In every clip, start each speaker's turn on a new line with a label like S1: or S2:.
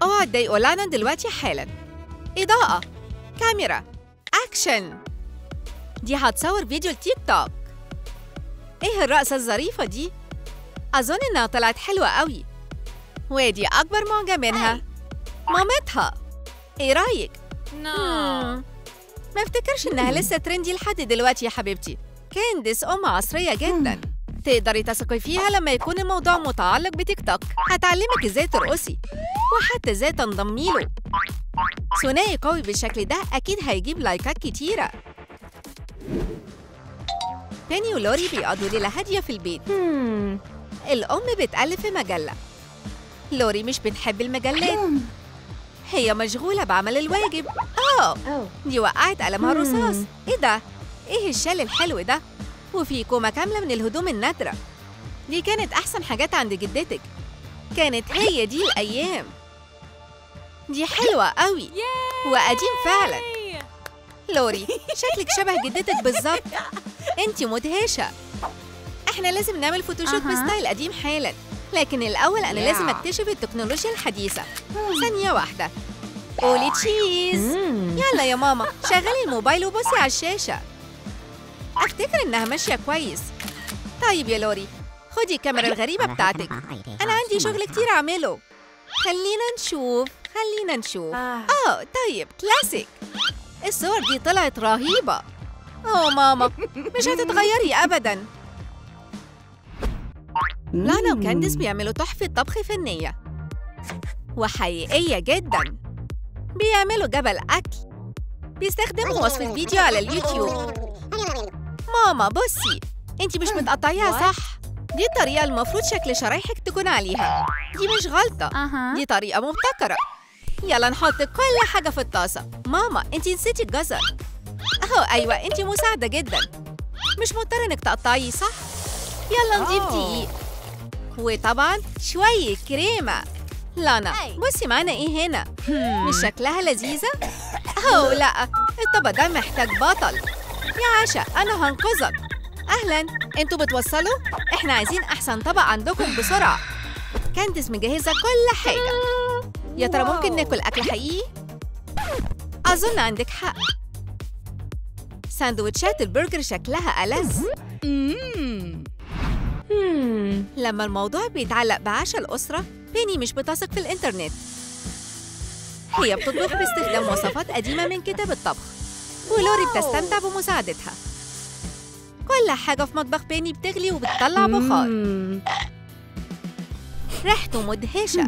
S1: اوعى تضايقوا لانا دلوقتي حالا إضاءة كاميرا أكشن دي هتصور فيديو التيك توك إيه الرقصة الظريفة دي؟ أظن إنها طلعت حلوة قوي ودي أكبر معجب منها مامتها إيه رأيك؟ مم. ما افتكرش إنها لسه ترندي لحد دلوقتي يا حبيبتي كانديس أم عصرية جدا تقدري تثقي فيها لما يكون الموضوع متعلق بتيك توك هتعلمك ازاي ترقصي وحتى ازاي تنضمي له ثنائي قوي بالشكل ده اكيد هيجيب لايكات كتيره بيني ولوري بيقضوا ليله هاديه في البيت الام بتالف في مجله لوري مش بتحب المجلات هي مشغوله بعمل الواجب اه دي وقعت قلمها الرصاص ايه ده ايه الشال الحلو ده وفي كومة كاملة من الهدوم النادرة دي كانت أحسن حاجات عند جدتك كانت هي دي الأيام دي حلوة قوي وقديم فعلا لوري شكلك شبه جدتك بالظبط انت مدهشة احنا لازم نعمل فوتوشوت
S2: أها.
S1: بستايل قديم حالا لكن الأول أنا
S2: Yeah.
S1: لازم أكتشف التكنولوجيا الحديثة ثانية واحدة قولي تشيز يلا يا ماما شغلي الموبايل وبصي على الشاشة أفتكر إنها ماشية كويس طيب يا لوري خدي الكاميرا الغريبة بتاعتك أنا عندي شغل كتير أعمله خلينا نشوف خلينا نشوف آه طيب كلاسيك الصور دي طلعت رهيبة أوه ماما مش هتتغيري أبداً لانا وكانديس بيعملوا تحفة طبخ فنية وحقيقية جدا بيعملوا جبل أكل بيستخدموا وصفة فيديو على اليوتيوب ماما بصي انتي مش متقطعيها صح دي الطريقة المفروض شكل شرايحك تكون عليها دي مش غلطة
S2: أها
S1: دي طريقة مبتكرة يلا نحط كل حاجة في الطاسة ماما انتي نسيتي الجزر اهو ايوه انتي مساعدة جدا مش مضطرة انك تقطعيه صح يلا نضيف
S2: أوه.
S1: دقيق وطبعا شوية كريمة لانا بصي معانا ايه هنا مش شكلها لذيذة؟ أوه لا الطبق ده محتاج بطل يا عشا أنا هنقذك أهلا انتوا بتوصلوا؟ احنا عايزين أحسن طبق عندكم بسرعة كانديس مجهزة كل حاجة يا ترى ممكن ناكل أكل حقيقي؟ أظن عندك حق ساندوتشات البرجر شكلها ألذ لما الموضوع بيتعلق بعشاء الأسرة بيني مش بتثق في الإنترنت هي بتطبخ باستخدام وصفات قديمة من كتاب الطبخ ولوري بتستمتع بمساعدتها كل حاجة في مطبخ بيني بتغلي وبتطلع بخار ريحته مدهشة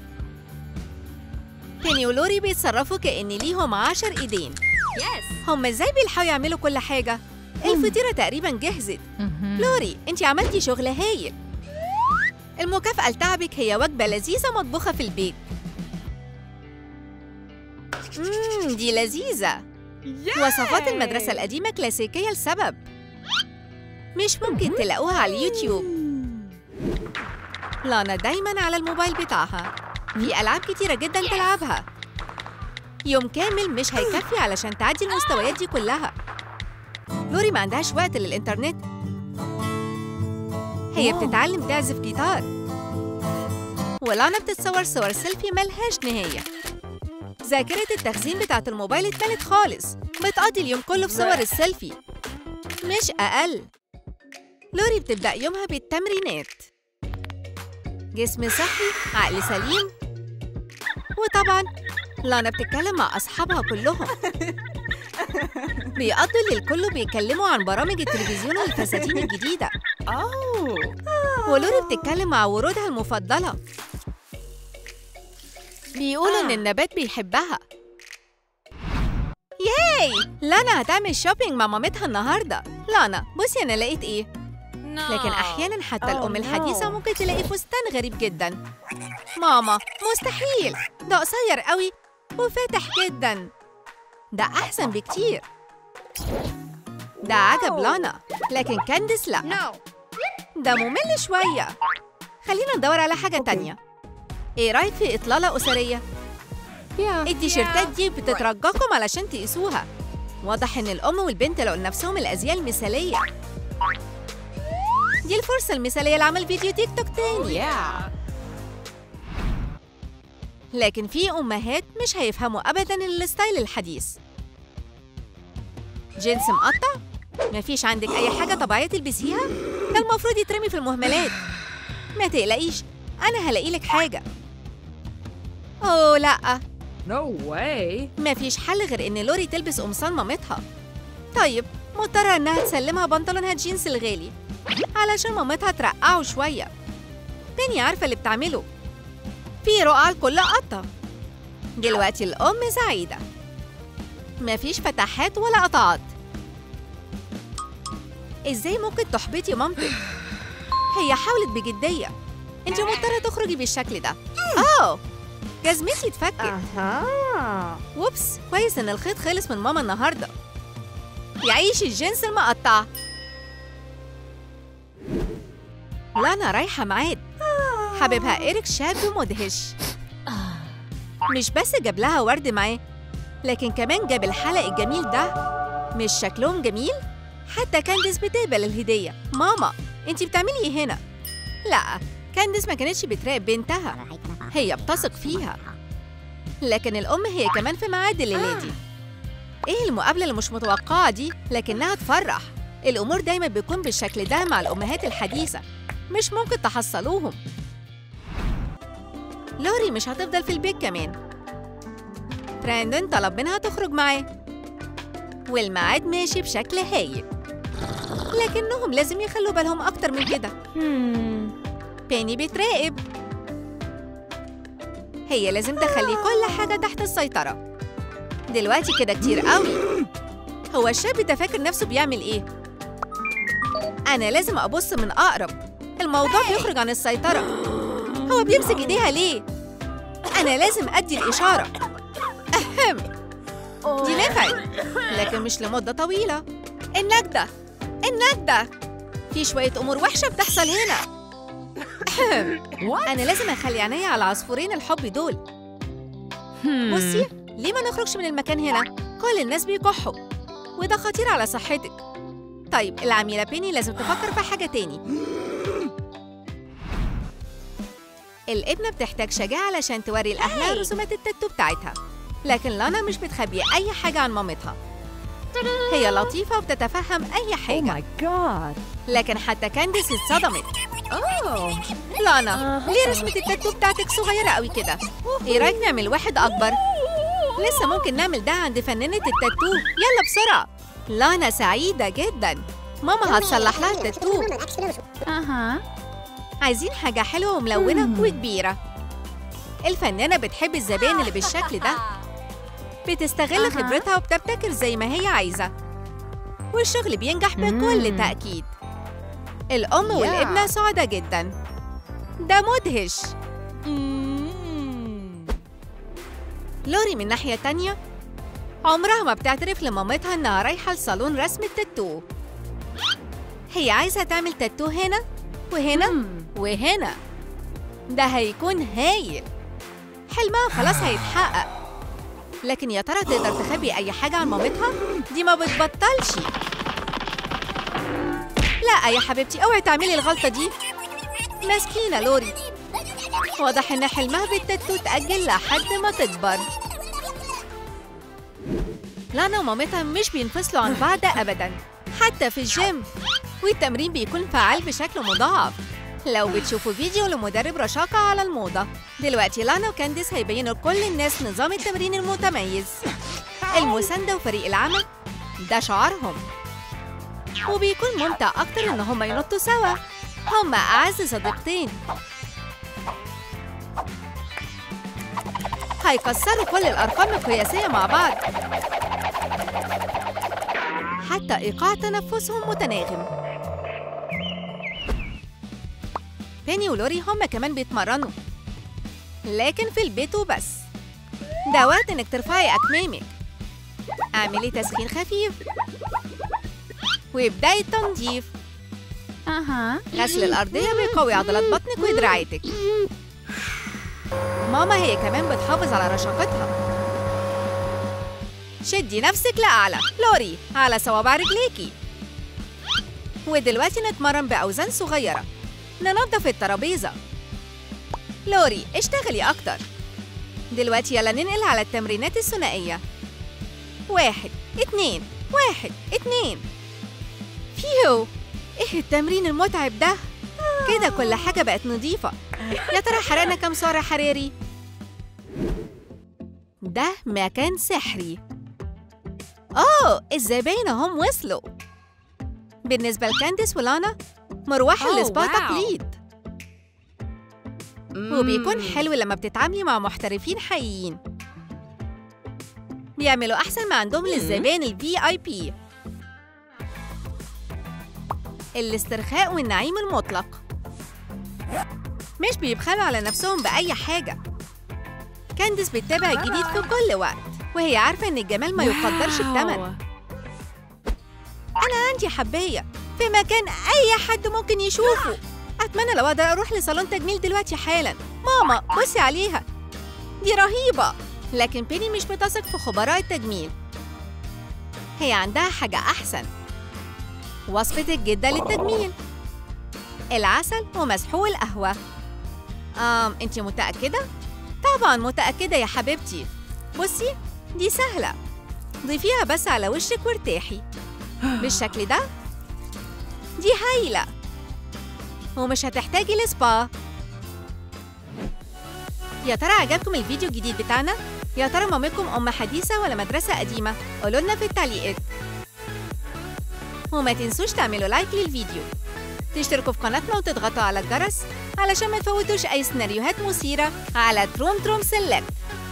S1: بيني ولوري بيتصرفوا كأن ليهم عشر إيدين هم إزاي بيلحقوا يعملوا كل حاجة؟ الفطيرة تقريبا جهزت لوري انت عملتي شغل هايل المكافأة لتعبك هي وجبة لذيذة مطبوخة في البيت مم دي لذيذة وصفات المدرسة القديمة كلاسيكية لسبب مش ممكن تلاقوها على اليوتيوب لانا دايما على الموبايل بتاعها في ألعاب كتيرة جدا تلعبها يوم كامل مش هيكفي علشان تعدي المستويات دي كلها لوري ما عندهاش وقت للإنترنت هي بتتعلم تعزف جيتار ولانا بتتصور صور سيلفي ملهاش نهاية ذاكرة التخزين بتاعة الموبايل اتملت خالص بتقضي اليوم كله في صور السيلفي مش أقل لوري بتبدأ يومها بالتمرينات جسم صحي عقل سليم وطبعا لانا بتتكلم مع أصحابها كلهم بيقضوا الليل كله بيتكلموا عن برامج التلفزيون والفساتين الجديدة ولوري بتتكلم مع ورودها المفضلة بيقولوا إن النبات بيحبها ياي لانا هتعمل شوبينج مع مامتها النهاردة لانا بصي أنا لقيت إيه لكن أحيانا حتى الأم الحديثة ممكن تلاقي فستان غريب جدا ماما مستحيل ده قصير قوي وفاتح جدا ده أحسن بكتير ده عجب لانا لكن كانديس لا ده ممل شوية خلينا ندور على حاجة تانية ايه رأيك في إطلالة أسرية؟ التيشيرتات دي بتترجاكم علشان تقيسوها واضح إن الأم والبنت لقوا لنفسهم الأزياء المثالية دي الفرصة المثالية لعمل فيديو تيك توك تاني لكن في أمهات مش هيفهموا أبداً الستايل الحديث جنس مقطع؟ مفيش عندك أي حاجة طبيعية تلبسيها؟ ده المفروض يترمي في المهملات ما تقلقيش أنا هلاقي لك حاجة أوه لأ
S2: No way.
S1: مفيش حل غير إن لوري تلبس قمصان مامتها طيب مضطرة إنها تسلمها بنطلونها الجينز الغالي علشان مامتها ترقعه شوية بيني عارفة اللي بتعمله في رقعة الكل قطة دلوقتي الأم سعيدة مفيش فتحات ولا قطعات إزاي ممكن تحبطي مامتك؟ هي حاولت بجدية انت مضطرة تخرجي بالشكل ده أوه جزمتي اتفكت
S2: Uh-huh.
S1: وبس كويس ان الخيط خلص من ماما النهارده يعيش الجنس المقطع لانا رايحة ميعاد حبيبها إيريك شاب مدهش مش بس جاب لها ورد معاه لكن كمان جاب الحلق الجميل ده مش شكلهم جميل؟ حتى كانديس بتقبل الهدية ماما انتي بتعملي ايه هنا؟ لا كانديس ما كانتش بتراقب بنتها هي بتثق فيها لكن الأم هي كمان في ميعاد الليلة دي إيه المقابلة اللي مش متوقعة دي لكنها تفرح الأمور دايما بتكون بالشكل ده مع الأمهات الحديثة مش ممكن تحصلوهم لوري مش هتفضل في البيت كمان براندون طلب منها تخرج معاه والميعاد ماشي بشكل هايل لكنهم لازم يخلوا بالهم أكتر من كده
S2: Hmm.
S1: بيني بتراقب هي لازم تخلي كل حاجة تحت السيطرة دلوقتي كده كتير قوي هو الشاب ده فاكر نفسه بيعمل ايه؟ أنا لازم أبص من أقرب الموضوع بيخرج عن السيطرة هو بيمسك إيديها ليه؟ أنا لازم أدي الإشارة أهم دي نفعت لكن مش لمدة طويلة النجدة النجدة في شوية أمور وحشة بتحصل هنا أنا لازم أخلي عينيا على العصفورين الحب دول
S2: Hmm.
S1: بصي ليه ما نخرجش من المكان هنا؟ كل الناس بيكحوا وده خطير على صحتك طيب العميلة بيني لازم تفكر في حاجة تاني الابنة بتحتاج شجاعة علشان توري لأهلها رسومات التاتو بتاعتها لكن لانا مش بتخبي أي حاجة عن مامتها هي لطيفة وبتتفهم أي
S2: Oh
S1: حاجة
S2: my god.
S1: لكن حتى كانديس اتصدمت أوه لانا ليه رسمة التاتو بتاعتك صغيرة قوي كده؟ إيه رأيك نعمل واحد أكبر؟ لسه ممكن نعمل ده عند فنانة التاتو يلا بسرعة لانا سعيدة جدا ماما هتصلح لها التاتو
S2: Uh-huh.
S1: عايزين حاجة حلوة وملونة وكبيرة الفنانة بتحب الزبائن اللي بالشكل ده بتستغل
S2: أها.
S1: خبرتها وبتبتكر زي ما هي عايزة والشغل بينجح بكل
S2: مم.
S1: تأكيد الأم والابنة سعداء جدا ده مدهش لوري من ناحية تانية عمرها ما بتعترف لمامتها إنها رايحة لصالون رسم التاتو هي عايزة تعمل تاتو هنا وهنا
S2: Hmm.
S1: وهنا ده هيكون هايل حلمها خلاص هيتحقق لكن يا ترى تقدر تخبي أي حاجة عن مامتها؟ دي ما بتبطلش لا يا حبيبتي اوعي تعملي الغلطة دي مسكينة لوري واضح إن حلمها بالتاتو اتأجل لحد ما تكبر لانا ومامتها مش بينفصلوا عن بعض أبدا حتى في الجيم والتمرين بيكون فعال بشكل مضاعف لو بتشوفوا فيديو لمدرب رشاقة على الموضة دلوقتي لانا وكانديس هيبينوا لكل الناس نظام التمرين المتميز المساندة وفريق العمل ده شعارهم وبيكون ممتع أكتر إن هما ينطوا سوا هما أعز صديقتين هيكسروا كل الأرقام القياسية مع بعض حتى إيقاع تنفسهم متناغم بيني ولوري هما كمان بيتمرنوا لكن في البيت وبس ده وقت إنك ترفعي أكمامك اعملي تسخين خفيف وابدأي التنظيف
S2: Uh-huh.
S1: غسل الأرضية بيقوي عضلات بطنك ودراعاتك ماما هي كمان بتحافظ على رشاقتها شدي نفسك لأعلى لوري على صوابع رجليكي ودلوقتي نتمرن بأوزان صغيرة ننظف الترابيزة لوري اشتغلي أكتر دلوقتي يلا ننقل على التمرينات الثنائية واحد اتنين واحد اتنين فيو ايه التمرين المتعب ده كده كل حاجة بقت نظيفة يا ترى حرقنا كام سعر حراري ده مكان سحري اوه الزباين هم وصلوا بالنسبة لكانديس ولانا مروحة
S2: أوه،
S1: السبا
S2: واو.
S1: تقليد وبيكون حلو لما بتتعاملي مع محترفين حقيقيين بيعملوا أحسن ما عندهم للزبائن الفي اي بي الاسترخاء والنعيم المطلق مش بيبخلوا على نفسهم بأي حاجة كانديس بتتابع الجديد في كل وقت وهي عارفة إن الجمال ما يقدرش بثمن
S2: واو.
S1: أنا عندي حباية في مكان أي حد ممكن يشوفه أتمنى لو أقدر أروح لصالون تجميل دلوقتي حالا ماما بصي عليها دي رهيبة لكن بيني مش بتثق في خبراء التجميل هي عندها حاجة أحسن وصفة الجدة للتجميل العسل ومسحوق القهوة آم أنت متأكدة؟ طبعا متأكدة يا حبيبتي بصي دي سهلة ضيفيها بس على وشك وارتاحي بالشكل ده دي هايلة ومش هتحتاجي لسبا يا ترى عجبكم الفيديو الجديد بتاعنا؟ يا ترى مامتكم أم حديثة ولا مدرسة قديمة؟ قولوا لنا في التعليقات وما تنسوش تعملوا لايك للفيديو تشتركوا في قناتنا وتضغطوا على الجرس علشان ما تفوتوش أي سيناريوهات مثيرة على تروم تروم سيلكت